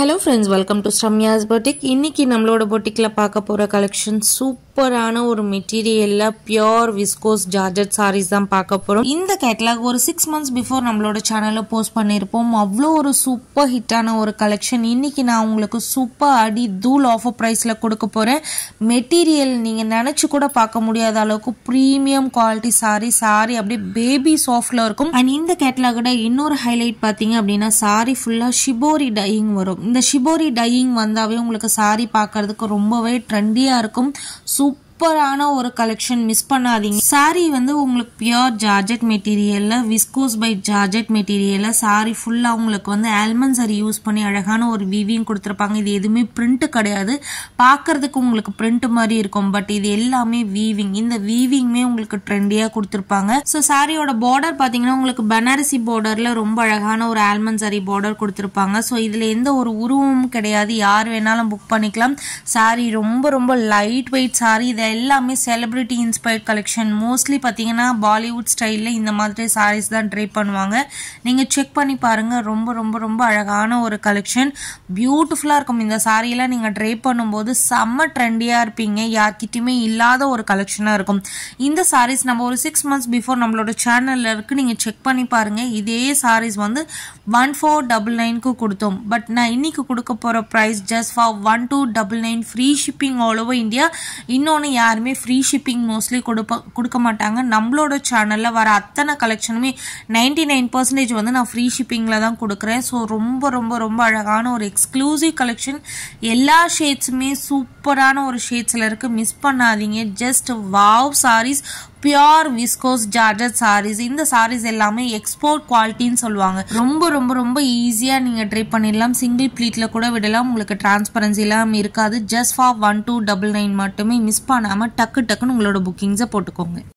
hello friends welcome to ஸ்ரம்யாஸ் boutique இன்னைக்கு நம்மளோட பொட்டிக்கில் பார்க்க போகிற கலெக்ஷன் சூப்பரான ஒரு மெட்டீரியலில் பியோர் விஸ்கோஸ் ஜார்ஜட் சாரீஸ் தான் பார்க்க போகிறோம் இந்த கேட்லாக் ஒரு சிக்ஸ் மந்த்ஸ் பிஃபோர் நம்மளோட சேனலில் போஸ்ட் பண்ணியிருப்போம் அவ்வளோ ஒரு சூப்பர் ஹிட்டான ஒரு கலெக்ஷன் இன்னைக்கு நான் உங்களுக்கு சூப்பர் அடி தூள் ஆஃபர் ப்ரைஸில் கொடுக்க போகிறேன் மெட்டீரியல் நீங்கள் நினச்சி கூட பார்க்க முடியாத அளவுக்கு ப்ரீமியம் குவாலிட்டி சாரி சாரி அப்படியே பேபி சாஃப்டில் இருக்கும் அண்ட் இந்த கேட்லாகோட இன்னொரு ஹைலைட் பார்த்தீங்க அப்படின்னா சாரி ஃபுல்லாக ஷிபோரி டையிங் வரும் இந்த ஷிபோரி டையிங் வந்தாவே உங்களுக்கு சாரி பார்க்கறதுக்கு ரொம்பவே ட்ரெண்டியாக இருக்கும் சூப்பரான ஒரு கலெக்ஷன் மிஸ் பண்ணாதீங்க சாரி வந்து உங்களுக்கு பியோர் ஜார்ஜெட் மெட்டீரியலில் விஸ்கோஸ் பை ஜார்ஜெட் மெட்டீரியலில் சாரி ஃபுல்லாக உங்களுக்கு வந்து ஆல்மண்ட் சாரி யூஸ் பண்ணி அழகான ஒரு வீவிங் கொடுத்துருப்பாங்க இது எதுவுமே பிரிண்ட் கிடையாது பார்க்கறதுக்கு உங்களுக்கு பிரிண்ட் மாதிரி இருக்கும் பட் இது எல்லாமே வீவிங் இந்த வீவிங்மே உங்களுக்கு ட்ரெண்டியாக கொடுத்துருப்பாங்க ஸோ சாரியோட பார்டர் பார்த்தீங்கன்னா உங்களுக்கு பனாரசி பார்டரில் ரொம்ப அழகான ஒரு ஆல்மண்ட் சாரி பார்டர் கொடுத்துருப்பாங்க ஸோ இதில் எந்த ஒரு உருவமும் கிடையாது யார் வேணாலும் புக் பண்ணிக்கலாம் சாரி ரொம்ப ரொம்ப லைட் வெயிட் சாரி இது எல்லாமே செலிபிரிட்டி இன்ஸ்பயர்ட் கலெக்ஷன் மோஸ்ட்லி பார்த்தீங்கன்னா பாலிவுட் ஸ்டைலில் இந்த மாதிரி சாரீஸ் தான் ட்ரை பண்ணுவாங்க நீங்கள் செக் பண்ணி பாருங்கள் ரொம்ப ரொம்ப ரொம்ப அழகான ஒரு கலெக்ஷன் பியூட்டிஃபுல்லாக இருக்கும் இந்த சாரியெல்லாம் நீங்கள் ட்ரை பண்ணும்போது செம்ம ட்ரெண்டியாக இருப்பீங்க யார்கிட்டயுமே இல்லாத ஒரு கலெக்ஷனாக இருக்கும் இந்த சாரீஸ் நம்ம ஒரு சிக்ஸ் மந்த்ஸ் பிஃபோர் நம்மளோட சேனலில் இருக்குது நீங்கள் செக் பண்ணி பாருங்கள் இதே சாரீஸ் வந்து ஒன் ஃபோர் டபுள் நைனுக்கு கொடுத்தோம் பட் நான் இன்னைக்கு கொடுக்க போகிற price just for one two double nine free shipping all over India இன்னொன்று யாருமே ஃப்ரீ ஷிப்பிங் மோஸ்ட்லி கொடுப்ப கொடுக்க மாட்டாங்க நம்மளோட சேனலில் வர அத்தனை கலெக்ஷனுமே நைன்டி நைன் பர்சன்டேஜ் வந்து நான் ஃப்ரீ ஷிப்பிங்கில் தான் கொடுக்குறேன் ஸோ ரொம்ப ரொம்ப ரொம்ப அழகான ஒரு எக்ஸ்க்ளூசிவ் கலெக்ஷன் எல்லா ஷேட்ஸுமே சூப்பரான ஒரு ஷேட்ஸில் இருக்குது மிஸ் பண்ணாதீங்க just wow saris pure viscose georgette saris இந்த சாரீஸ் எல்லாமே எக்ஸ்போர்ட் குவாலிட்டின்னு சொல்லுவாங்க ரொம்ப ரொம்ப ரொம்ப ஈஸியாக நீங்கள் ட்ரை பண்ணிடலாம் சிங்கிள் ப்ளீட்டில் கூட விடலாம் உங்களுக்கு டிரான்ஸ்பரன்சிலாம் இருக்காது just for one two double nine மட்டுமே மிஸ் பண்ணாமல் டக்கு டக்குன்னு உங்களோட புக்கிங்ஸை போட்டுக்கோங்க